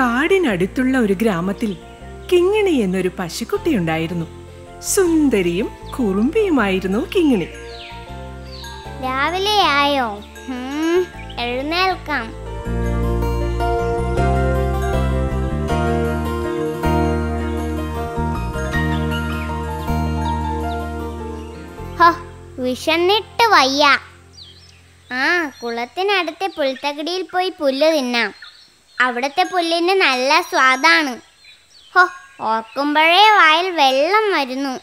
കാടിനടുത്തുള്ള ഒരു ഗ്രാമത്തിൽ കിങ്ങിണി എന്നൊരു പശുക്കുട്ടിയുണ്ടായിരുന്നു സുന്ദരിയും കുറുമ്പിയുമായിരുന്നു കിങ്ങിണി രാവിലെ ആയോ ഉം, എഴുന്നേൽക്കാം ഹോ വിശന്നിട്ട് വയ്യ ആ കുളത്തിനടുത്തെ പുൽത്തകിടിയിൽ പോയി പുല്ല് തിന്നാം അവിടുത്തെ പുല്ലിന് നല്ല സ്വാദാണ് ഹോ ഓർക്കുമ്പോഴേ വായിൽ വെള്ളം വരുന്നു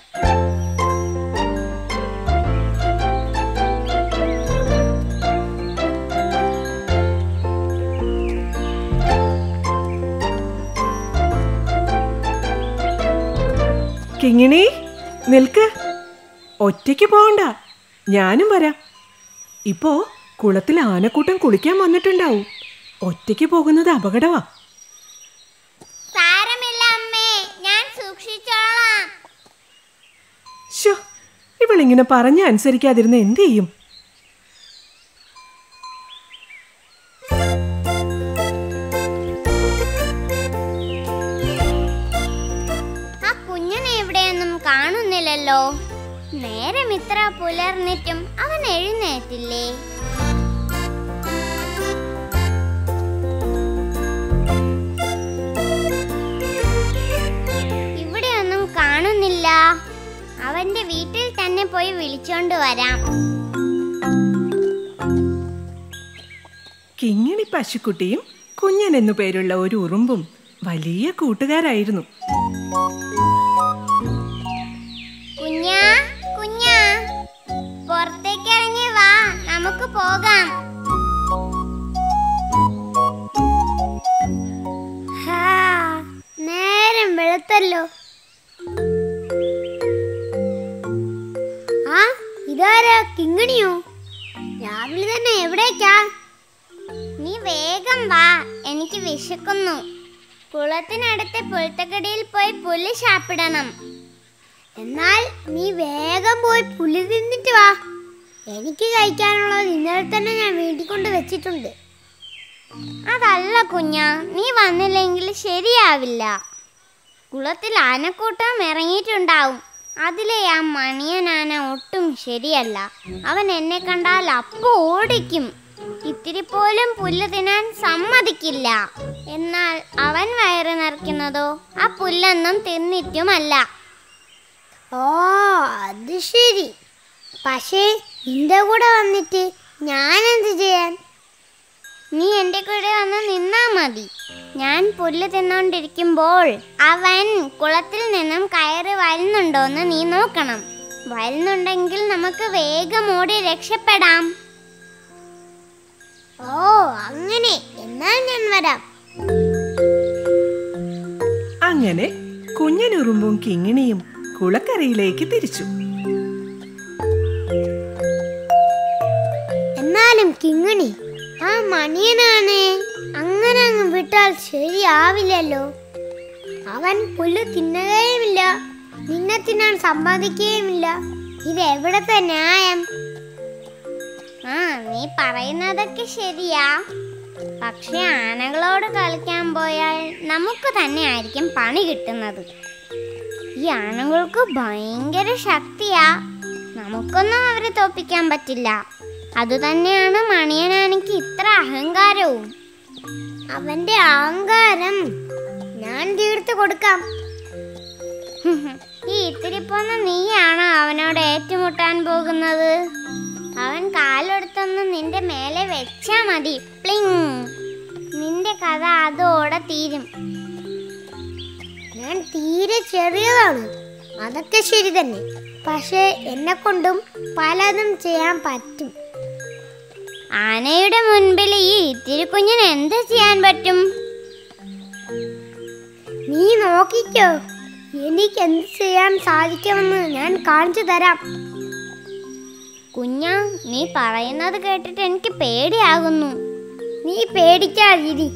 കിങ്ങിണി നിൽക്ക് ഒറ്റയ്ക്ക് പോകണ്ട ഞാനും വരാം ഇപ്പോ കുളത്തിൽ ആനക്കൂട്ടം കുളിക്കാൻ വന്നിട്ടുണ്ടാവും ഒറ്റയ്ക്ക് പോകുന്നത് അപകടമാ സാരമില്ല അമ്മേ ഞാൻ സൂക്ഷിച്ചോളാം ശോ ഇവളിങ്ങനെ പറഞ്ഞ അനുസരിക്കാതിരുന്ന എന്ത് ചെയ്യും ആ കുഞ്ഞിനെ എവിടെയൊന്നും കാണുന്നില്ലല്ലോ നേരം ഇത്ര പുലർന്നിട്ടും അവൻ എഴുന്നേറ്റില്ലേ ഇവിടെയൊന്നും കാണുന്നില്ല അവന്റെ വീട്ടിൽ തന്നെ പോയി വിളിച്ചോണ്ട് വരാം കിങ്ങിണി പശുക്കുട്ടിയും കുഞ്ഞൻ എന്നു പേരുള്ള ഒരു ഉറുമ്പും വലിയ കൂട്ടുകാരായിരുന്നു കുഞ്ഞാ കുഞ്ഞാ പുറത്തേക്ക് ഇറങ്ങി വാ നമുക്ക് പോകാം ഹാ, നേരം വെളുത്തല്ലോ ആ ഇതാരാ കിങ്ങിണിയോ രാവിലെ തന്നെ എവിടേക്കാ നീ വേഗം വാ എനിക്ക് വിശക്കുന്നു കുളത്തിനടുത്ത് പുൽത്തക്കടിയിൽ പോയി പുല്ല് ശാപ്പിടണം എന്നാൽ നീ വേഗം പോയി പുല്ല് തിന്നിട്ട് വാ എനിക്ക് കഴിക്കാനുള്ളത് ഇന്നലെ തന്നെ ഞാൻ വീട്ടിൽ കൊണ്ട് വെച്ചിട്ടുണ്ട് അതല്ല കുഞ്ഞ നീ വന്നില്ലെങ്കിൽ ശരിയാവില്ല കുളത്തിൽ ആനക്കൂട്ടം ഇറങ്ങിയിട്ടുണ്ടാവും അതിലെ ആ മണിയനാന ഒട്ടും ശരിയല്ല അവൻ എന്നെ കണ്ടാൽ അപ്പോ ഓടിക്കും ഇത്തിരി പോലും പുല്ല് തിന്നാൻ സമ്മതിക്കില്ല എന്നാൽ അവൻ വയറ് നിറയ്ക്കുന്നതോ ആ പുല്ലൊന്നും തിന്നിട്ടുമല്ല ഓ അത് ശരി പക്ഷേ നിന്റെ കൂടെ വന്നിട്ട് ഞാൻ എന്ത് ചെയ്യാൻ നീ എൻ്റെ കൂടെ വന്ന് നിന്നാ മതി ഞാൻ പുല്ല് തിന്നോണ്ടിരിക്കുമ്പോൾ അവൻ കുളത്തിൽ നിന്നും കയറി വരുന്നുണ്ടോന്ന് നീ നോക്കണം വരുന്നുണ്ടെങ്കിൽ നമുക്ക് വേഗം ഓടി രക്ഷപ്പെടാം ഓ അങ്ങനെ എന്നാൽ ഞാൻ വരാം അങ്ങനെ കുഞ്ഞനുറുമ്പും കിങ്ങിണിയും കുളക്കരയിലേക്ക് തിരിച്ചു എന്നാലും കിങ്ങിണി ആ മണിയനാണ് അങ്ങനെ അങ്ങ് വിട്ടാൽ ശരിയാവില്ലല്ലോ അവൻ പുല്ല് തിന്നുകയുമില്ല നിന്നെ തിന്നാൻ സമ്മതിക്കുകയുമില്ല ഇത് എവിടത്തെ ന്യായം ആ നീ പറയുന്നതൊക്കെ ശരിയാ പക്ഷെ ആനകളോട് കളിക്കാൻ പോയാൽ നമുക്ക് തന്നെ ആയിരിക്കും പണി കിട്ടുന്നത് ഈ ആനകൾക്ക് ഭയങ്കര ശക്തിയാ നമുക്കൊന്നും അവരെ തോപ്പിക്കാൻ പറ്റില്ല അതുതന്നെയാണ് മണിയനാനയ്ക്ക് ഇത്ര അഹങ്കാരവും അവന്റെ അഹങ്കാരം ഞാൻ തീർത്ത് കൊടുക്കാം ഈ ഇത്തിരി പോന്ന നീയാണോ അവനോട് ഏറ്റുമുട്ടാൻ പോകുന്നത് അവൻ കാലെടുത്തൊന്ന് നിന്റെ മേലെ വെച്ചാ മതി പ്ലിങ് നിന്റെ കഥ അതോടെ തീരും ഞാൻ തീരെ ചെറിയതാണ് അതൊക്കെ ശരി തന്നെ പക്ഷേ എന്നെ കൊണ്ടും പലതും ചെയ്യാൻ പറ്റും ആനയുടെ മുൻപിൽ ഈ ഇത്തിരി കുഞ്ഞിന് എന്ത് ചെയ്യാൻ പറ്റും നീ നോക്കിക്കോ എനിക്ക് എന്ത് ചെയ്യാൻ സാധിക്കുമെന്ന് ഞാൻ കാണിച്ചു തരാം കുഞ്ഞ നീ പറയുന്നത് കേട്ടിട്ട് എനിക്ക് പേടിയാകുന്നു നീ പേടിക്കാതിരി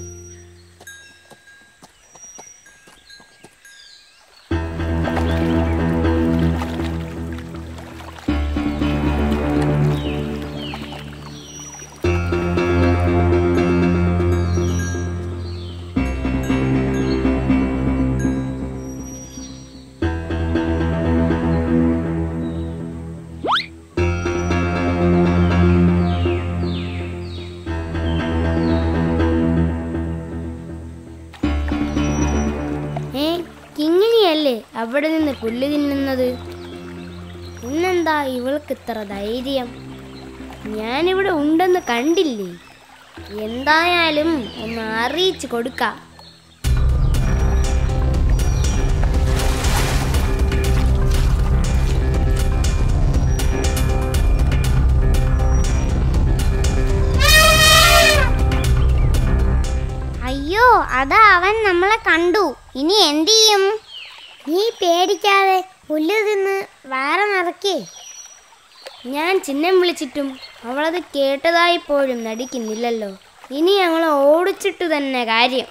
തന്നെയല്ലേ അവിടെ നിന്ന് പുല്ല് തിന്നുന്നത് ഇന്നെന്താ ഇവൾക്ക് ഇത്ര ധൈര്യം ഞാനിവിടെ ഉണ്ടെന്ന് കണ്ടില്ലേ എന്തായാലും ഒന്ന് അറിയിച്ചു കൊടുക്കാം അയ്യോ അതാ അവൻ നമ്മളെ കണ്ടു ഇനി എന്ത് ചെയ്യും നീ പേടിക്കാതെ പുല്ല് തിന്ന് വേറെ നിറക്കേ ഞാൻ ചിഹ്നം വിളിച്ചിട്ടും അവളത് കേട്ടതായി പോലും നടിക്കുന്നില്ലല്ലോ ഇനി ഞങ്ങൾ ഓടിച്ചിട്ട് തന്നെ കാര്യം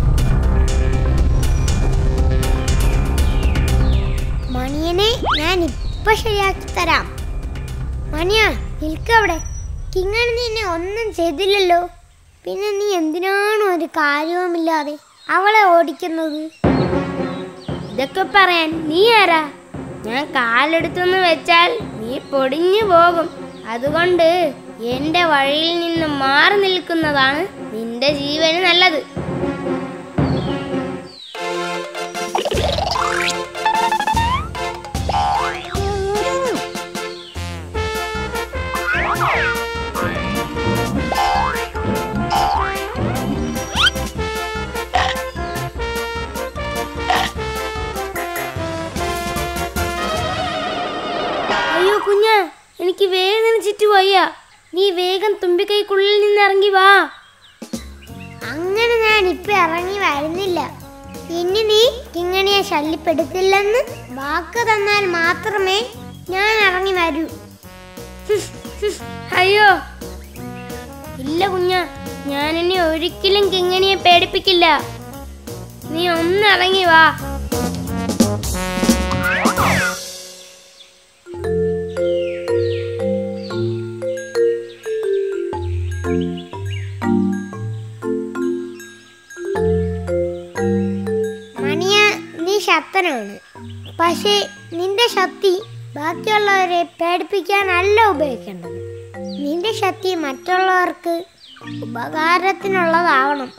മണിയനെ ഞാൻ ഇപ്പൊ ശരിയാക്കി തരാം മണിയ നിൽക്കവിടെ കിങ്ങണി നിന്നെ ഒന്നും ചെയ്തില്ലല്ലോ പിന്നെ നീ എന്തിനാണ് ഒരു കാര്യവുമില്ലാതെ അവളെ ഓടിക്കുന്നത് ഇതൊക്കെ പറയാൻ നീ ആരാ ഞാൻ കാലെടുത്തെന്ന് വെച്ചാൽ നീ പൊടിഞ്ഞു പോകും അതുകൊണ്ട് എന്റെ വഴിയിൽ നിന്ന് മാറി നിൽക്കുന്നതാണ് നിന്റെ ജീവന് നല്ലത് അയ്യോ കുഞ്ഞ എനിക്ക് വേദനിച്ചിട്ട് വയ്യ നീ വേഗം തുമ്പിക്കൈക്കുള്ളിൽ നിന്ന് ഇറങ്ങി വാ അങ്ങനെ ഞാൻ ഇപ്പൊ ഇറങ്ങി വരുന്നില്ല ഇനി നീ കിങ്ങണിയെ ശല്യപ്പെടുത്തില്ലെന്ന് വാക്ക് തന്നാൽ മാത്രമേ ഞാൻ ഇറങ്ങി വരൂ അയ്യോ ഇല്ല കുഞ്ഞ ഞാൻ ഇനി ഒരിക്കലും കിങ്ങണിയെ പേടിപ്പിക്കില്ല നീ ഒന്ന് ഇറങ്ങി വാ മണിയ നീ ശക്തനാണ് പക്ഷേ നിന്റെ ശക്തി ബാക്കിയുള്ളവരെ പേടിപ്പിക്കാനല്ല ഉപയോഗിക്കേണ്ടത് നിന്റെ ശക്തി മറ്റുള്ളവർക്ക് ഉപകാരത്തിനുള്ളതാവണം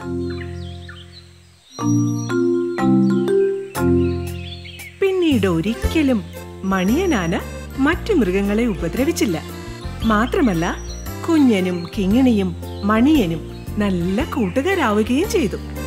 പിന്നീട് ഒരിക്കലും മണിയനാന മറ്റു മൃഗങ്ങളെ ഉപദ്രവിച്ചില്ല മാത്രമല്ല കുഞ്ഞനും കിങ്ങിണിയും മണിയനും നല്ല കൂട്ടുകാരാവുകയും ചെയ്തു